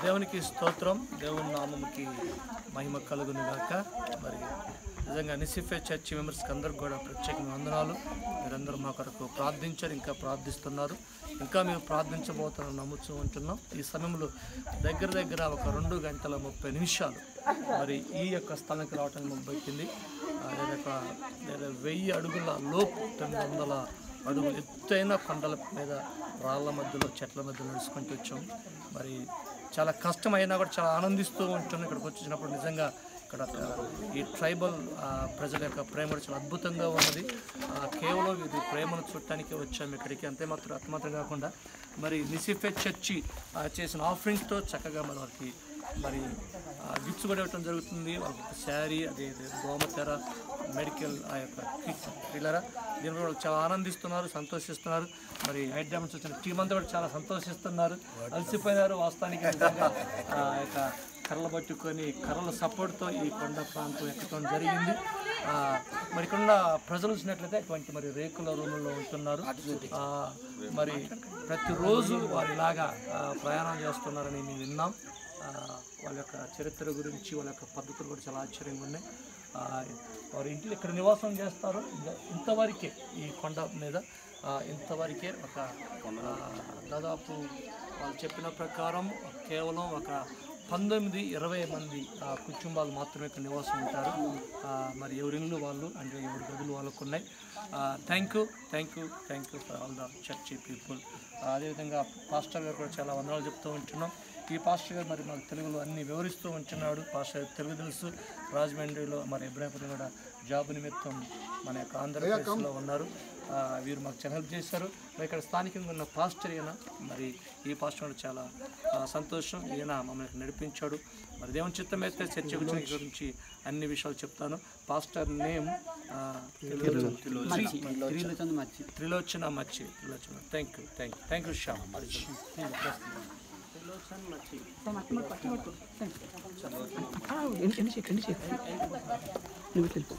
దేవునికి స్తోత్రం దేవుని నామముకి మహిమ కలుగును గాక మరి నిజంగా నిసిఫే చర్చి మెంబర్స్కి అందరికి కూడా ప్రత్యేకమైన వందనాలు మీరందరూ మా కొరకు ప్రార్థించారు ఇంకా ప్రార్థిస్తున్నారు ఇంకా మేము ప్రార్థించబోతామని నమ్ముతూ ఉంటున్నాం ఈ సమయంలో దగ్గర దగ్గర ఒక రెండు గంటల ముప్పై నిమిషాలు మరి ఈ యొక్క స్థలానికి రావడానికి మాకు పట్టింది ఆ, లేదా ఒక లేదా వెయ్యి అడుగుల లోపు తొమ్మిది వందల అడుగులు ఎత్తైన కొండల మీద రాళ్ళ మధ్యలో చెట్ల మధ్యలో నడుచుకుంటూ వచ్చాం మరి చాలా కష్టమైనా కూడా చాలా ఆనందిస్తూ ఉంటున్నాం ఇక్కడికి వచ్చినప్పుడు నిజంగా ఇక్కడ ఈ ట్రైబల్ ఆ, ప్రజల యొక్క ప్రేమ కూడా చాలా అద్భుతంగా ఉన్నది ఆ, కేవలం ఇది ప్రేమను చుట్టానికి వచ్చాము ఇక్కడికి అంతే మాత్రం అంతమాత్రం కాకుండా మరి నిసిఫే చర్చి ఆ, చేసిన ఆఫరింగ్స్తో చక్కగా మన వారికి మరి గిఫ్ట్స్ కూడా ఇవ్వడం జరుగుతుంది వాళ్ళకి శారీ అదే అదే గోమతెర మెడికల్ ఆ యొక్క కిట్ పిల్లరా దీని కూడా వాళ్ళు చాలా ఆనందిస్తున్నారు సంతోషిస్తున్నారు మరి హైట్ డ్యామ్స్ వచ్చిన టీం అంతా కూడా చాలా సంతోషిస్తున్నారు అలసిపోయినారు వాస్తవానికి నిజంగా ఆ యొక్క కర్రలు పట్టుకొని కర్రల సపోర్ట్తో ఈ కొండ ప్రాంతం ఎక్కడం జరిగింది ఆ, మరి ఇక్కడ ఉన్న ప్రజలు వచ్చినట్లయితే అటువంటి మరి రేకుల రూముల్లో ఉంటున్నారు ఆ, మరి ప్రతిరోజు వారు ఇలాగా ఆ, ప్రయాణం చేస్తున్నారని మేము విన్నాం ఆ, వాళ్ళ యొక్క చరిత్ర గురించి వాళ్ళ యొక్క పద్ధతులు కూడా చాలా ఆశ్చర్యంగా ఉన్నాయి ఆ, వారు ఇంట్లో ఇక్కడ నివాసం చేస్తారు ఇంత- ఇంతవరకే ఈ కొండ మీద ఆ, ఇంతవరకే ఒక ఆ, దాదాపు వాళ్ళు చెప్పిన ప్రకారం కేవలం ఒక పంతొమ్మిది ఇరవై మంది ఆ, కుటుంబాలు మాత్రమే ఇక్కడ నివాసం ఉంటారు ఆ, మరి ఎవరి ఇల్లు వాళ్ళు అంటే ఎవరి గదులు వాళ్ళకు ఉన్నాయి thank you thank you thank you for all the church people అదేవిధంగా పాస్టర్ గారు కూడా చాలా వందనాలు చెప్తూ ఉంటున్నాం ఈ పాస్టర్ గారు మరి మాకు తెలుగులో అన్ని వివరిస్తూ ఉంటున్నాడు పాస్టర్ గారు తెలుగు తెలుసు రాజమండ్రిలో మరి ఇబ్రాహింపట్నం కూడా జాబ్ నిమిత్తం మన యొక్క ఆంధ్రప్రదేశ్లో ఉన్నారు ఆ, వీరు మాకు చాలా హెల్ప్ చేశారు మరి ఇక్కడ స్థానికంగా ఉన్న పాస్టర్ ఈయన మరి ఈ పాస్టర్ కూడా చాలా ఆ, సంతోషం ఈయన మమ్మల్ని నడిపించాడు మరి దేవుని చిత్తం అయితే చర్చ గురించి గురించి అన్ని విషయాలు చెప్తాను పాస్టర్ నేమ్ త్రిలోచన మచ్చి Trilochana thank you thank you thank you Shyam ఎన్ని చేయి ఎన్ని చేయి నువ్వు తెలుపు